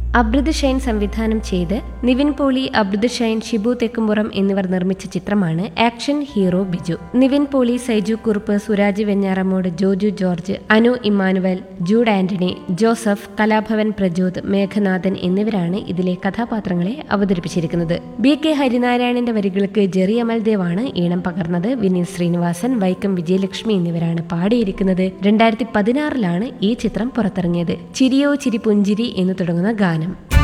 അബ്രിദ് ഷൈൻ സംവിധാനം ചെയ്ത് നിവിൻ പോളി അബ്രിദ് ഷൈൻ ഷിബു തെക്കുംപുറം എന്നിവർ നിർമ്മിച്ച ചിത്രമാണ് action hero Biju Nivin Pauly Saiju Kurup Suraj Venjaramoodu Joju George Anu Emmanuel Jude Antony Joseph Kalabhavan Prajod Meghanathan എന്നിവരാണ് ഇതിലെ കഥാപാത്രങ്ങളെ അവതരിപ്പിച്ചിരിക്കുന്നത് ബി കെ ഹരിനാരായണന്റെ വരികൾക്ക് ജെറി അമൽദേവാണ് ഈണം പകർന്നത് വിനീത് ശ്രീനിവാസൻ വൈക്കം വിജയലക്ഷ്മി എന്നിവരാണ് പാടിയിരിക്കുന്നത് രണ്ടായിരത്തി പതിനാറിലാണ് ഈ ചിത്രം പുറത്തിറങ്ങിയത് ചിരിയോ ചിരി പുഞ്ചിരി എന്ന് തുടങ്ങുന്ന ഗാനം